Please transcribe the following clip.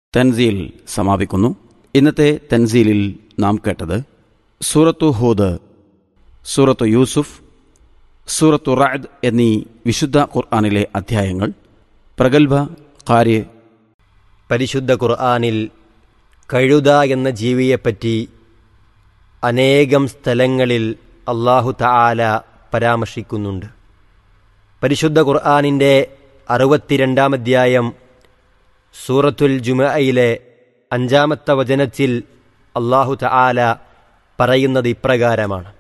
തൻസീൽ സമാപിക്കുന്നു ഇന്നത്തെ തൻസീലിൽ നാം കേട്ടത് സൂറത്തു ഹൂദ് സൂറത്തു യൂസുഫ് സൂറത്തു റാദ് എന്നീ വിശുദ്ധ ഖുർആാനിലെ അധ്യായങ്ങൾ പ്രഗത്ഭ കാര്യ പരിശുദ്ധ ഖുർആാനിൽ കഴുത എന്ന ജീവിയെപ്പറ്റി അനേകം സ്ഥലങ്ങളിൽ അള്ളാഹു തആല പരാമർശിക്കുന്നുണ്ട് പരിശുദ്ധ ഖുർആാനിൻ്റെ അറുപത്തിരണ്ടാം അധ്യായം സൂറത്തുൽ ജുമയിലെ അഞ്ചാമത്തെ വചനത്തിൽ അള്ളാഹു തആല പറയുന്നത് ഇപ്രകാരമാണ്